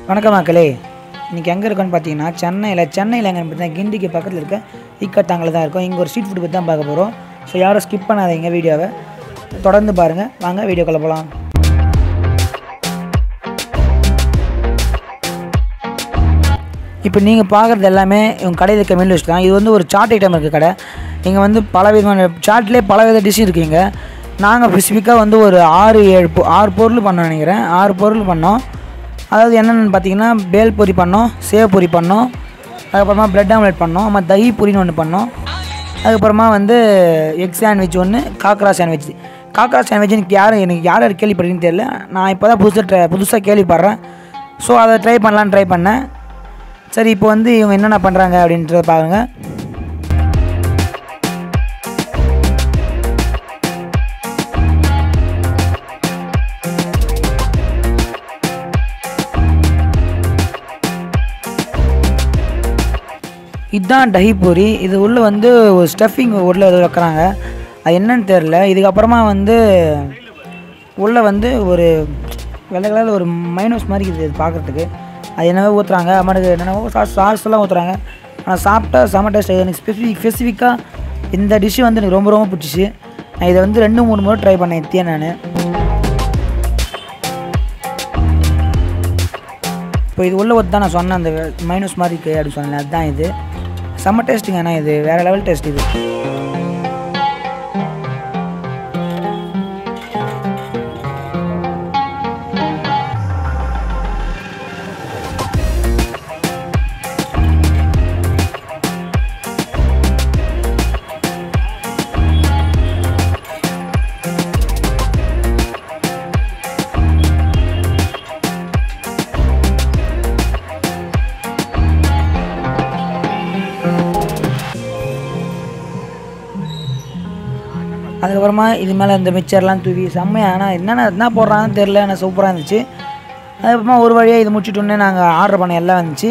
வணக்கம் மக்களே இன்றைக்கி எங்கே இருக்கோன்னு பார்த்தீங்கன்னா சென்னையில் சென்னையில் எங்கே பார்த்தீங்கன்னா கிண்டிக்கு பக்கத்தில் இருக்க ஈக்கத்தாங்கில் தான் இருக்கும் இங்கே ஒரு ஸ்ட்ரீட் ஃபுட் பற்றி தான் பார்க்க போகிறோம் ஸோ யாரும் ஸ்கிப் பண்ணாதீங்க வீடியோவை தொடர்ந்து பாருங்கள் வாங்க வீடியோக்குள்ளே போகலாம் இப்போ நீங்கள் பார்க்குறது எல்லாமே இவங்க கடையில் இருக்க மெனு லிஸ்ட் தான் இது வந்து ஒரு சாட் ஐட்டம் இருக்குது கடை இங்கே வந்து பல விதமான சாட்லேயே பல வித டிஷ் இருக்குங்க நாங்கள் ஸ்பெசிஃபிக்காக வந்து ஒரு ஆறு ஏழு பொ- ஆறு பொருள் பண்ணோம் நினைக்கிறேன் ஆறு பொருள் பண்ணோம் அதாவது என்னென்னு பார்த்தீங்கன்னா பேல் பொரி பண்ணோம் சேவ் பொரி பண்ணோம் அதுக்கப்புறமா பிரெட் ஆம்லெட் பண்ணோம் அப்புறம் தஹி பொரின்னு ஒன்று பண்ணோம் அதுக்கப்புறமா வந்து எக் சாண்ட்விச் ஒன்று காக்ரா சாண்ட்விச் காக்ரா சாண்ட்விச் எனக்கு யாரும் எனக்கு யார் யார் கேள்விப்படுறீங்கன்னு தெரியல நான் இப்போ தான் புதுசாக ட்ரை புதுசாக கேள்விப்படுறேன் ஸோ அதை ட்ரை பண்ணலான்னு ட்ரை பண்ணேன் சரி இப்போ வந்து இவங்க என்னென்ன பண்ணுறாங்க அப்படின்றத பாருங்க இதுதான் டஹி பூரி இது உள்ளே வந்து ஒரு ஸ்டஃபிங் உள்ளே ஏதோ வைக்கிறாங்க அது என்னன்னு தெரில இதுக்கப்புறமா வந்து உள்ளே வந்து ஒரு வெள்ளை கலரில் ஒரு மைனஸ் மாதிரி இருக்குது இது பார்க்குறதுக்கு அது என்னவோ ஊற்றுறாங்க அம்மாட்டுக்கு என்னென்னவோ சாஸ் சாஸ் எல்லாம் ஊற்றுறாங்க ஆனால் சாப்பிட்டா செம டேஸ்ட் எனக்கு ஸ்பெசிஃபிக் ஸ்பெசிஃபிக்காக இந்த டிஷ்ஷு வந்து எனக்கு ரொம்ப ரொம்ப பிடிச்சிச்சு நான் இதை வந்து ரெண்டு மூணு முறை ட்ரை பண்ணேன் இத்தியே நான் இப்போ இது உள்ள ஒத்து தான் நான் சொன்னேன் அந்த மைனஸ் மாதிரி இருக்குது அப்படின்னு சொன்னேன் அதுதான் இது செம்ம டேஸ்ட்டுங்க ஆனால் இது வேறு லெவல் டேஸ்ட் இது அதுக்கப்புறமா இது மேலே இந்த மிக்சர்லாம் தூவி செம்மையாக ஆனால் என்னென்ன என்ன போடுறாங்கன்னு தெரில ஆனால் சூப்பராக இருந்துச்சு அதுக்கப்புறமா ஒரு வழியாக இது முடிச்சிட்டோன்னே நாங்கள் ஆர்டர் பண்ண எல்லாம் வந்துச்சு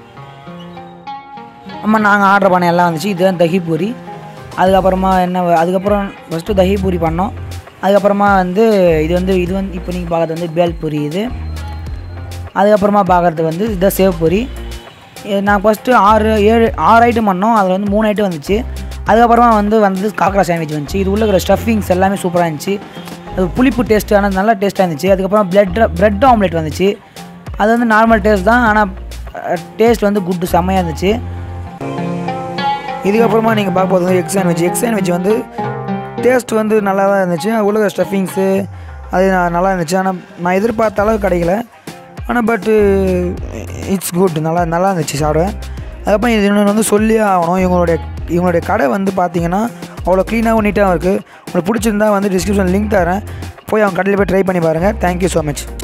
ஆமாம் நாங்கள் ஆர்டர் பண்ண எல்லாம் வந்துச்சு இதுதான் தஹி பூரி அதுக்கப்புறமா என்ன வ- அதுக்கப்புறம் ஃபஸ்ட்டு தஹி பூரி பண்ணோம் அதுக்கப்புறமா வந்து இது வந்து இது வந்து இப்போ நீங்கள் பார்க்குறது வந்து பேல் பூரி இது அதுக்கப்புறமா பார்க்குறது வந்து இதுதான் சேவ் பூரி இது நான் ஃபஸ்ட்டு ஆறு ஏழு ஆறு ஐட்டம் பண்ணோம் அதில் வந்து மூணு ஐட்டம் வந்துச்சு அதுக்கப்புறமா வந்து வந்தது காக்கரா சாண்ட்விச் வந்துச்சு இது உள்ள இருக்கிற ஸ்டஃபிங்ஸ் எல்லாமே சூப்பராக இருந்துச்சு அது புளிப்பு டேஸ்ட் ஆனால் நல்லா டேஸ்ட்டாக இருந்துச்சு அதுக்கப்புறம் பிரெட் பிரெட் ஆம்லெட் வந்துச்சு அது வந்து நார்மல் டேஸ்ட் தான் ஆனால் டேஸ்ட் வந்து குட்டு செம்மையாக இருந்துச்சு இதுக்கப்புறமா நீங்கள் பார்க்க போகிறது எக் சாண்ட்விச் எக் சாண்ட்விச் வந்து டேஸ்ட் வந்து நல்லா தான் இருந்துச்சு உள்ள ஸ்டஃபிங்ஸு அது ந- நல்லா இருந்துச்சு ஆனால் நான் எதிர்பார்த்த அளவு கிடைக்கல ஆனால் பட்டு இட்ஸ் குட் நல்லா நல்லா இருந்துச்சு சாப்பிட அதுக்கப்புறம் இது இன்னொன்று வந்து சொல்லியே ஆகணும் இவங்களுடைய இவங்களுடைய கடை வந்து பார்த்தீங்கன்னா அவ்வளோ க்ளீனாகவும் நீட்டாகவும் இருக்குது உங்களுக்கு பிடிச்சிருந்தா வந்து டிஸ்கிரிப்ஷன் லிங்க் தரேன் போய் அவங்க கடையில் போய் ட்ரை பண்ணி பாருங்கள் தேங்க்யூ ஸோ மச்